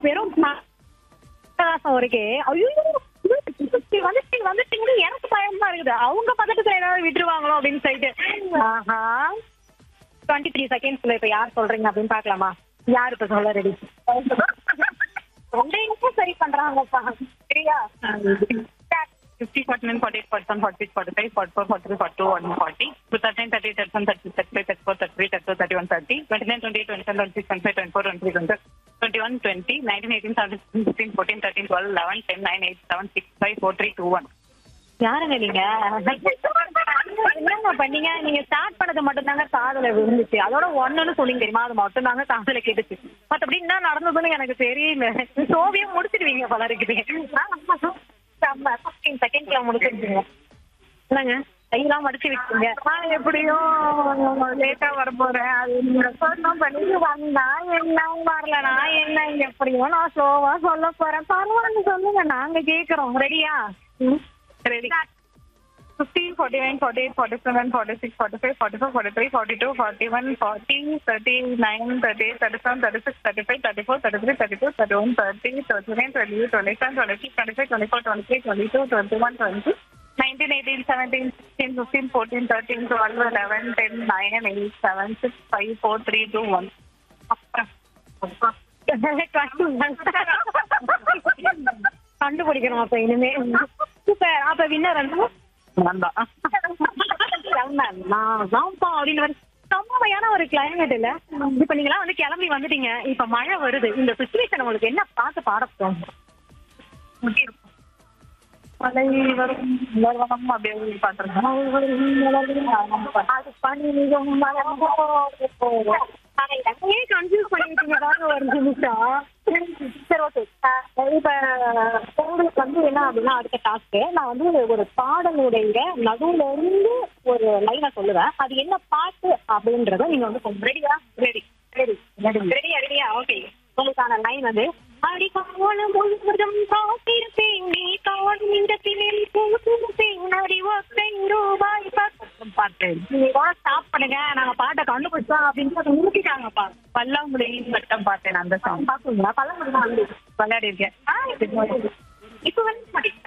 வெறும் மாசம் இருக்கே ஐயோ வந்துட்டீங்க வந்துட்டீங்க எனக்கு பயமா இருக்குது அவங்க பதட்டத்துல ஏதாவது விட்டுருவாங்களோ அப்படின்னு சொல்லிட்டு ஆஹா டுவெண்ட்டி த்ரீ செகண்ட்ஸ்ல இப்ப யார் சொல்றீங்க அப்படின்னு பாக்கலாமா யார் இப்ப சொல்ல ரெடி ரெண்டையும் சரி பண்றாங்கப்பா சரியா Fifty, forty-nine, forty-eight, forty-seven, forty-six, forty-five, forty-four, forty-three, forty-two, one forty. Two thirty-nine, thirty, thirty-one, thirty, thirty-five, thirty-four, thirty-three, thirty-two, thirty-one, thirty. Twenty-nine, twenty-eight, twenty-seven, twenty-six, twenty-five, twenty-four, twenty-three, twenty-four, twenty-one, twenty, nineteen, eighteen, seventeen, sixteen, fourteen, thirteen, twelve, eleven, ten, nine, eight, seven, six, five, four, three, two, one. யாருங்க நீங்க என்னங்க பண்ணீங்க நீங்க start பண்ணது மட்டும் தாங்க காதுல விழுந்துச்சு அதோட ஒண்ணுன்னு சொன்னீங்க தெரியுமா அது மட்டும் தாங்க காதுல கேட்டுச்சு மத்தபடி என்ன நடந்ததுன்னு எனக்கு தெரியல சோவியம் முடிச்சிடுவீங்க போல இருக்குது ஃபிஃப்டீன் செகண்ட்ல முடிச்சிருக்கீங்க இல்லங்க கையெல்லாம் மடிச்சு விட்டீங்க நான் எப்படியும் லேட்டா வர போறேன் அது நீங்க சொன்ன இது வந்தா என்ன வரலனா என்ன எப்படியோ நான் ஸ்லோவா சொல்ல போறேன் பரவாயில்ல சொல்லுங்க நாங்க கேக்குறோம் ரெடியா ready fifteen forty nine forty eight forty seven forty six forty five forty four forty three forty two forty one forty thirty nine thirty eight thirty seven thirty six thirty five thirty four thirty three thirty two thirty one thirty thirty nine twenty eight twenty seven twenty six twenty five twenty four twenty three twenty two twenty one twenty nineteen eighteen seventeen sixteen fifteen fourteen thirteen twelve eleven ten nine eight seven six five four three two one அப்புறம் கண்டுபிடிக்கணும் அப்ப இனிமே super அப்ப winner வந்து வேண்டாம் நான்ப்பா அப்படின்னு ஒரு செம்மையான ஒரு கிளைமேட் இல்ல இப்ப நீங்களா வந்து கிளம்பி வந்துட்டீங்க இப்ப மழை வருது இந்த சுச்சுவேஷன் உங்களுக்கு என்ன பார்த்து பாட தோணும் மழை வரும் வரும் அப்படியே பாத்துருக்கேன் அது பனி மிகவும் ஏன் கன்ஃபியூஸ் பண்ணிட்டீங்க ஏதாவது ஒரு நிமிஷம் சரி ஓகே இப்ப உங்களுக்கு வந்து என்ன அப்படின்னா அடுத்த டாஸ்க் நான் வந்து ஒரு பாடலுடைய நடுவுல இருந்து ஒரு லைனை சொல்லுவேன் அது என்ன பாட்டு அப்படின்றத நீங்க வந்து ரெடியா ரெடி ரெடி ரெடியா ரெடியா ஓகே உங்களுக்கான லைன் வந்து அடிக்கான முழுவதும் காத்திருப்பேன் நீ தோடும் இந்த திணில் பூத்திருப்பேன் அறிவத்தை ரூபாய் பக்கம் பார்த்தேன் நீங்க இதோட ஸ்டாப் பண்ணுங்க நாங்க பாட்டை கண்டுபிடிச்சோம் அப்படின்னு சொல்லி நிறுத்திட்டாங்கப்பா பல்லாங்குழி மட்டும் பார்த்தேன் அந்த சாங் பாக்குங்களா பழம் வந்து விளையாடி இருக்கேன் இப்ப வந்து